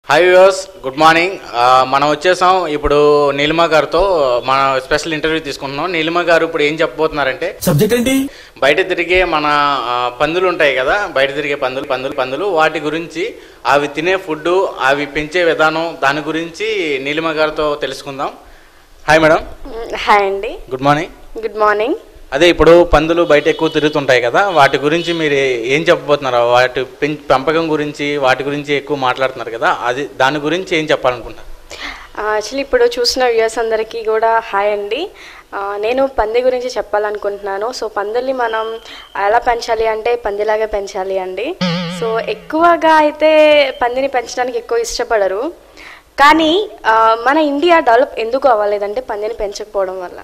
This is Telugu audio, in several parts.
హాయ్ వ్యూవర్స్ గుడ్ మార్నింగ్ ఆ, మనం వచ్చేసాం ఇప్పుడు నీలిమ గారితో మన స్పెషల్ ఇంటర్వ్యూ తీసుకుంటున్నాం నీలిమ గారు ఇప్పుడు ఏం చెప్పబోతున్నారంటే సబ్జెక్ట్ ఏంటి బయట తిరిగే మన ఆ, పందులు ఉంటాయి కదా బయట తిరిగే పందులు పందులు పందులు వాటి గురించి అవి తినే ఫుడ్ అవి పెంచే విధానం దాని గురించి నీలిమ గారితో తెలుసుకుందాం హాయ్ మేడం హాయ్ అండి గుడ్ మార్నింగ్ గుడ్ మార్నింగ్ అదే ఇప్పుడు పందులు బయట ఎక్కువ తిరుగుతుంటాయి కదా వాటి గురించి మీరు ఏం చెప్పబోతున్నారు వాటి పెం- పెంపకం గురించి వాటి గురించి ఎక్కువ మాట్లాడుతున్నారు కదా అది దాని గురించి ఏం చెప్పాలనుకుంటున్నారు యాక్చువల్లీ ఇప్పుడు చూసిన వ్యూయర్స్ అందరికీ కూడా హాయ్ అండి ఆ, నేను పంది గురించి చెప్పాలనుకుంటున్నాను సో పందుల్ని మనం ఎలా పెంచాలి అంటే పందిలాగా పెంచాలి అండి సో ఎక్కువగా అయితే పందిని పెంచడానికి ఎక్కువ ఇష్టపడరు కానీ ఆ, మన ఇండియా డెవలప్ ఎందుకు అవ్వలేదంటే పందిని పెంచకపోవడం వల్ల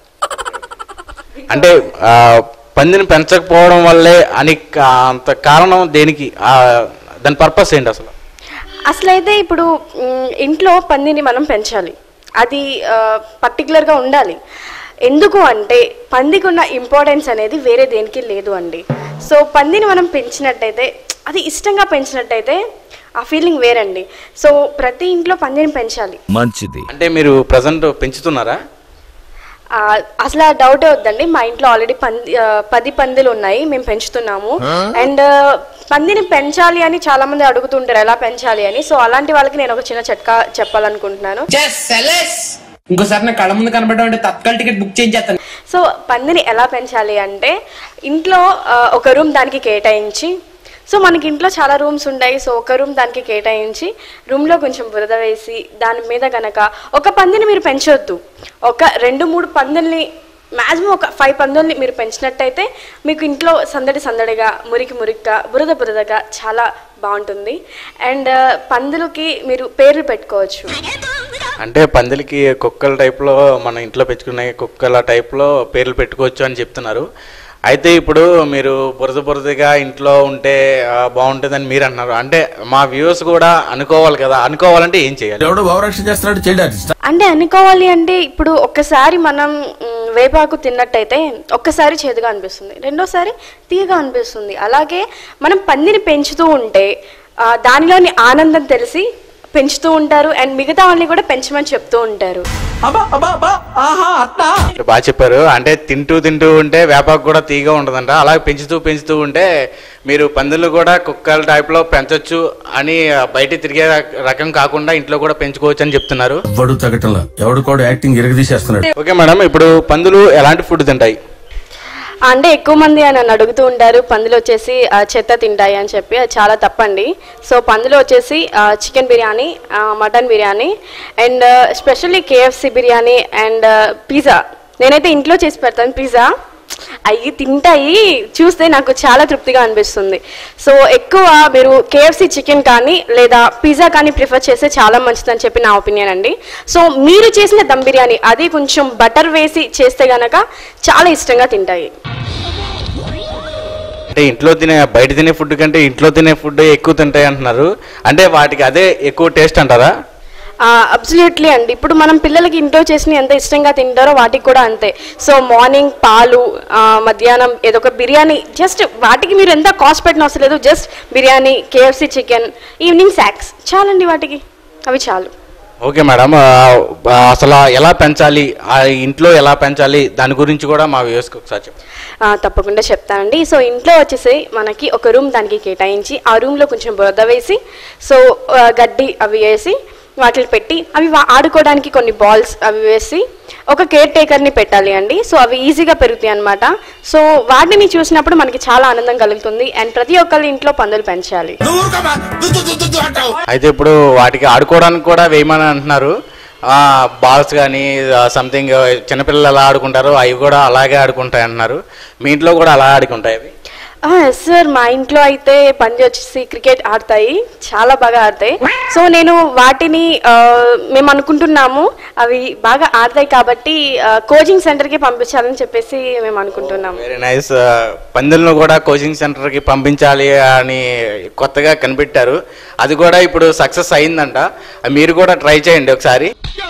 అంటే ఆ, పందిని పెంచకపోవడం వల్లే అని కా- అంత కారణం దేనికి ఆ, దాని పర్పస్ ఏంటి అసలు అసలైతే ఇప్పుడు మ్, ఇంట్లో పందిని మనం పెంచాలి అది పర్టికులర్గా ఉండాలి ఎందుకు అంటే పందికి ఉన్న ఇంపార్టెన్స్ అనేది వేరే దేనికి లేదు అండి సో పందిని మనం పెంచినట్టయితే అది ఇష్టంగా పెంచినట్టయితే ఆ ఫీలింగ్ వేరండి సో ప్రతి ఇంట్లో పందిని పెంచాలి మంచిది అంటే మీరు ప్రజెంట్ పెంచుతున్నారా ఆ, అసలు ఆ డౌటే వద్దండి మా ఇంట్లో ఆల్రెడీ పంది ఆ, పది పందులు ఉన్నాయి మేము పెంచుతున్నాము అండ్ పందిని పెంచాలి అని చాలా మంది అడుగుతుంటారు ఎలా పెంచాలి అని సో అలాంటి వాళ్ళకి నేను ఒక చిన్న చిట్కా చెప్పాలనుకుంటున్నాను చెస్ సెలెస్ ఇంకోసారి నా కళ్ళ ముందు కనబడడం అంటే తత్కాల టికెట్ బుక్ చేయించేస్తాను సో పందిని ఎలా పెంచాలి అంటే ఇంట్లో ఆ, ఒక రూమ్ దానికి కేటాయించి సో మనకి ఇంట్లో చాలా రూమ్స్ ఉంటాయి సో ఒక రూమ్ దానికి కేటాయించి రూమ్లో కొంచెం బురద వేసి దాని మీద గనక ఒక పందిని మీరు పెంచొద్దు ఒక రెండు మూడు పందుల్ని మ్యాక్సిమం ఒక ఫైవ్ పందుల్ని మీరు పెంచినట్టయితే మీకు ఇంట్లో సందడి సందడిగా మురికి మురికిగా బురద బురదగా చాలా బాగుంటుంది అండ్ పందులకి మీరు పేర్లు పెట్టుకోవచ్చు అంటే పందిలకి కుక్కల టైప్లో మన ఇంట్లో పెంచుకునే కుక్కల టైప్లో పేర్లు పెట్టుకోవచ్చు అని చెప్తున్నారు అయితే ఇప్పుడు మీరు బురద బురదగా ఇంట్లో ఉంటే ఆ, బాగుంటుందని మీరు అంటున్నారు అంటే మా వ్యూవర్స్ కూడా అనుకోవాలి కదా అనుకోవాలంటే ఏం చేయాలి ఎవడో భావరక్షణ చేస్తున్నాడు చైల్డ్ ఆర్టిస్ట్ అంటే అనుకోవాలి అంటే ఇప్పుడు ఒక్కసారి మనం మ్, వేపాకు తిన్నట్టయితే ఒక్కసారి చేదుగా అనిపిస్తుంది రెండోసారి తీయగా అనిపిస్తుంది అలాగే మనం పందిని పెంచుతూ ఉంటే ఆ, దానిలోని ఆనందం తెలిసి పెంచుతూ ఉంటారు అండ్ మిగతా వాళ్ళని కూడా పెంచమని చెప్తూ ఉంటారు అబ్బా అబ్బా అబ్బా ఆహా అట్లా బాగా చెప్పారు అంటే తింటూ తింటూ ఉంటే వేపాకు కూడా తీగా ఉంటుందంట అలా పెంచుతూ పెంచుతూ ఉంటే మీరు పందులు కూడా కుక్కల టైప్లో పెంచొచ్చు అని ఆ, బయట తిరిగే రక- రకం కాకుండా ఇంట్లో కూడా పెంచుకోవచ్చు అని చెప్తున్నారు ఎవడు తగ్గటంలా ఎవడు కూడా యాక్టింగ్ ఇరగదీసేస్తున్నాడు ఓకే మేడం ఇప్పుడు పందులు ఎలాంటి ఫుడ్ తింటాయి అంటే ఎక్కువ మంది అని నన్ను అడుగుతూ ఉంటారు పందులు వచ్చేసి ఆ, చెత్త తింటాయి అని చెప్పి అది చాలా తప్పండి సో పందులు వచ్చేసి చికెన్ బిర్యానీ ఆ, mutton biryani and specially KFC biryani and pizza నేనైతే ఇంట్లో చేసి పెడతాను పిజ్జా అవి తింటాయి చూస్తే నాకు చాలా తృప్తిగా అనిపిస్తుంది సో ఎక్కువ మీరు కేఎఫ్సి చికెన్ కానీ లేదా పిజ్జా కానీ ప్రిఫర్ చేస్తే చాలా మంచిదని చెప్పి నా ఒపీనియన్ అండి సో మీరు చేసిన దమ్ బిర్యానీ అది కొంచెం బటర్ వేసి చేస్తే గనక చాలా ఇష్టంగా తింటాయి అంటే ఇంట్లో తినే బయట తినే ఫుడ్ కంటే ఇంట్లో తినే ఫుడ్ ఎక్కువ తింటాయి అంటున్నారు అంటే వాటికి అదే ఎక్కువ టేస్ట్ అంటారా అబ్సల్యూట్లీ అండి ఇప్పుడు మనం పిల్లలకి ఇంట్లో చేసిన ఎంత ఇష్టంగా తింటారో వాటికి కూడా అంతే సో మార్నింగ్ పాలు ఆ, మధ్యాహ్నం ఏదో ఒక బిర్యానీ జస్ట్ వాటికి మీరు ఎంత కాస్ట్ పెట్టిన అవసరం లేదు just biryani KFC chicken evening snacks చాలండి వాటికి అవి చాలు ఓకే మేడం ఆ, ఆ, అసలు ఎలా పెంచాలి ఆ ఇంట్లో ఎలా పెంచాలి దాని గురించి కూడా మా వ్యూస్కి ఒకసారి చెప్పండి ఆ, తప్పకుండా చెప్తానండి సో ఇంట్లో వచ్చేసి మనకి ఒక రూమ్ దానికి కేటాయించి ఆ రూమ్లో కొంచెం బురద వేసి సో ఆ, గడ్డి అవి వేసి వాటిని పెట్టి అవి వా- ఆడుకోవడానికి కొన్ని బాల్స్ అవి వేసి ఒక కేర్ టేకర్ని పెట్టాలి అండి సో అవి ఈజీగా పెరుగుతాయి అనమాట సో వాటిని చూసినప్పుడు మనకి చాలా ఆనందం కలుగుతుంది అండ్ ప్రతి ఒక్కరి ఇంట్లో పందులు పెంచాలి నువ్వు ఊరుకోమా. దు, దు, దు, దు, దు అంటావు అయితే ఇప్పుడు వాటికి ఆడుకోవడానికి కూడా వేయమని అంటున్నారు బాల్స్ కానీ సంథింగ్ చిన్నపిల్లలు ఎలా ఆడుకుంటారో అవి కూడా అలాగే ఆడుకుంటాయి అంటున్నారు మీ ఇంట్లో కూడా అలా ఆడుకుంటాయి అవి ఎస్ సార్ మా ఇంట్లో అయితే పంది వచ్చేసి క్రికెట్ ఆడతాయి చాలా బాగా ఆడతాయి సో నేను వాటిని ఆ, మేము అనుకుంటున్నాము అవి బాగా ఆడతాయి కాబట్టి కోచింగ్ సెంటర్కి పంపించాలని చెప్పేసి మేము అనుకుంటున్నాము వెరీ నైస్ పందులను కూడా కోచింగ్ సెంటర్కి పంపించాలి అని కొత్తగా కనిపెట్టారు అది కూడా ఇప్పుడు సక్సెస్ అయిందంట మీరు కూడా ట్రై చేయండి ఒకసారి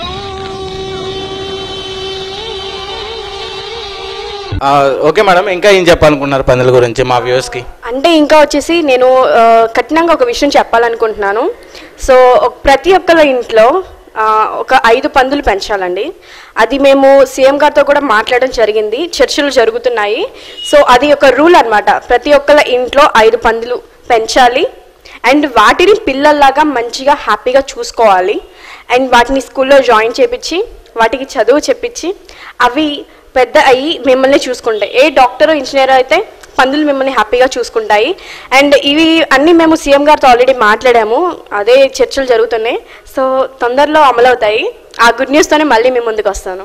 ఆ, ఓకే మేడం ఇంకా ఏం చెప్పాలనుకున్నారు పందుల గురించి మా వ్యూస్కి అంటే ఇంకా వచ్చేసి నేను ఆ, కఠినంగా ఒక విషయం చెప్పాలనుకుంటున్నాను సో ఒక- ప్రతి ఒక్కళ్ళ ఇంట్లో ఆ, ఒక ఐదు పందులు పెంచాలండి అది మేము సీఎం గారితో కూడా మాట్లాడడం జరిగింది చర్చలు జరుగుతున్నాయి సో అది ఒక రూల్ అన్నమాట ప్రతి ఒక్కళ్ళ ఇంట్లో ఐదు పందులు పెంచాలి అండ్ వాటిని పిల్లల్లాగా మంచిగా హ్యాపీగా చూసుకోవాలి అండ్ వాటిని స్కూల్లో జాయిన్ చేపించి వాటికి చదువు చెప్పించి అవి పెద్ద అయ్యి మిమ్మల్ని చూసుకుంటాయి ఏ డాక్టర్ ఇంజనీర్ అయితే పందులు మిమ్మల్ని హ్యాపీగా చూసుకుంటాయి అండ్ ఇవి అన్నీ మేము సీఎం గారితో ఆల్రెడీ మాట్లాడాము అదే చర్చలు జరుగుతున్నాయి సో తొందరలో అమలవుతాయి ఆ గుడ్ న్యూస్తోనే మళ్ళీ మీ ముందుకు వస్తాను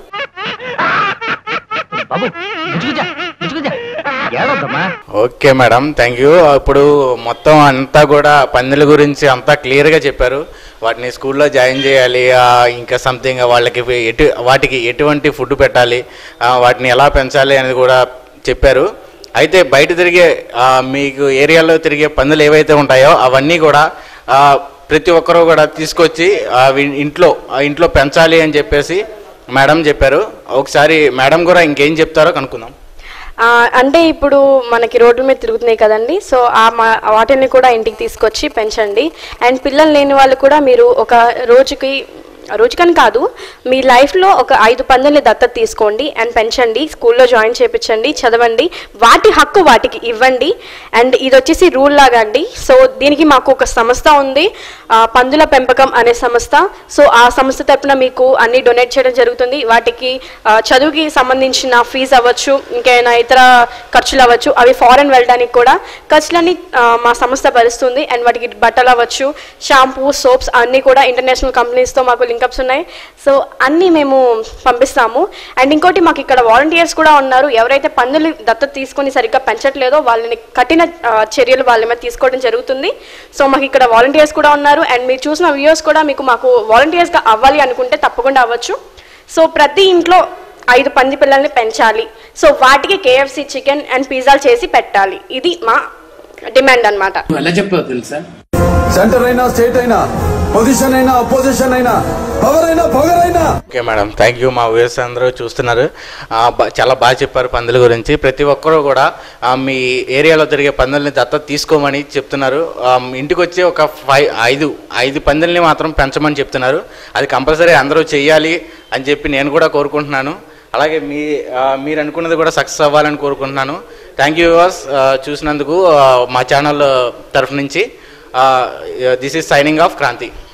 బాబు గుజ్జుగుజ్జా గుజ్జుగుజ్జా ఏడవద్దమ్మా ఓకే మేడం థ్యాంక్ యూ ఇప్పుడు మొత్తం అంతా కూడా పందుల గురించి అంతా క్లియర్గా చెప్పారు వాటిని స్కూల్లో జాయిన్ చేయాలి ఆ, ఇంకా సంథింగ్ వాళ్ళకి ఎటు వాటికి ఎటువంటి ఫుడ్ పెట్టాలి ఆ, వాటిని ఎలా పెంచాలి అనేది కూడా చెప్పారు అయితే బయట తిరిగే ఆ, మీకు ఏరియాలో తిరిగే పందులు ఏవైతే ఉంటాయో అవన్నీ కూడా ఆ, ప్రతి ఒక్కరూ కూడా తీసుకొచ్చి ఆ, వి- ఇంట్లో ఆ ఇంట్లో పెంచాలి అని చెప్పేసి మేడం చెప్పారు ఒకసారి మేడం కూడా ఇంకేం చెప్తారో కనుక్కుందాం ఆ, అంటే ఇప్పుడు మనకి రోడ్ల మీద తిరుగుతున్నాయి కదండి సో ఆ మా- వాటిని కూడా ఇంటికి తీసుకొచ్చి పెంచండి అండ్ పిల్లలు లేని వాళ్ళు కూడా మీరు ఒక రోజుకి రోజుకని కాదు మీ లైఫ్లో ఒక ఐదు పందుల్ని దత్తత తీసుకోండి అండ్ పెంచండి స్కూల్లో జాయిన్ చేయించండి చదవండి వాటి హక్కు వాటికి ఇవ్వండి అండ్ ఇది వచ్చేసి రూల్ లాగా అండి సో దీనికి మాకు ఒక సంస్థ ఉంది ఆ, పందుల పెంపకం అనే సంస్థ సో ఆ సంస్థ తరపున మీకు అన్ని డొనేట్ చేయడం జరుగుతుంది వాటికి ఆ, చదువుకి సంబంధించిన ఫీజు అవ్వచ్చు ఇంకేమైనా ఇతర ఖర్చులు అవ్వచ్చు అవి ఫారెన్ వెళ్ళడానికి కూడా ఖర్చులన్నీ ఆ, మా సంస్థ భరిస్తుంది అండ్ వాటికి బట్టలు అవ్వచ్చు షాంపూ సోప్స్ అన్నీ కూడా ఇంటర్నేషనల్ కంపెనీస్తో మాకు లింకప్స్ ఉన్నాయి సో అన్నీ మేము పంపిస్తాము అండ్ ఇంకోటి మాకు ఇక్కడ వాలంటీర్స్ కూడా ఉన్నారు ఎవరైతే పన్నులు దత్తత తీసుకొని సరిగ్గా పెంచట్లేదో వాళ్ళని కఠిన ఆ, చర్యలు వాళ్ళ మీద తీసుకోవడం జరుగుతుంది సో మాకు ఇక్కడ వాలంటీర్స్ కూడా ఉన్నారు అండ్ మీరు చూసిన వ్యూస్ కూడా మీకు మాకు వాలంటీర్స్గా అవ్వాలి అనుకుంటే తప్పకుండా అవ్వచ్చు సో ప్రతి ఇంట్లో ఐదు పంది పిల్లల్ని పెంచాలి సో వాటికి కేఎఫ్సి చికెన్ అండ్ పిజ్జాలు చేసి పెట్టాలి ఇది మా డిమాండ్ అన్నమాట నువ్వు ఎలా చెప్పావు తెలుసా సెంటర్ అయినా స్టేట్ అయినా పొజిషన్ అయినా అపోజిషన్ అయినా పవర్ అయినా పొగర్ అయినా ఓకే మేడం థ్యాంక్ యూ మా వ్యూయర్స్ అందరూ చూస్తున్నారు ఆ, బా- చాలా బాగా చెప్పారు పందుల గురించి ప్రతి ఒక్కరూ కూడా ఆ, మీ ఏరియాలో తిరిగే పందుల్ని దత్తత తీసుకోమని చెప్తున్నారు ఆ, ఇంటికి వచ్చి ఒక ఫైవ్ ఐదు ఐదు పందుల్ని మాత్రం పెంచమని చెప్తున్నారు అది కంపల్సరీ అందరూ చెయ్యాలి అని చెప్పి నేను కూడా కోరుకుంటున్నాను అలాగే మీ ఆ, మీరు అనుకున్నది కూడా సక్సెస్ అవ్వాలని కోరుకుంటున్నాను థ్యాంక్ యూ వ్యూవర్స్ చూసినందుకు ఆ, మా ఛానల్ తరఫు నుంచి this is signing off Kranti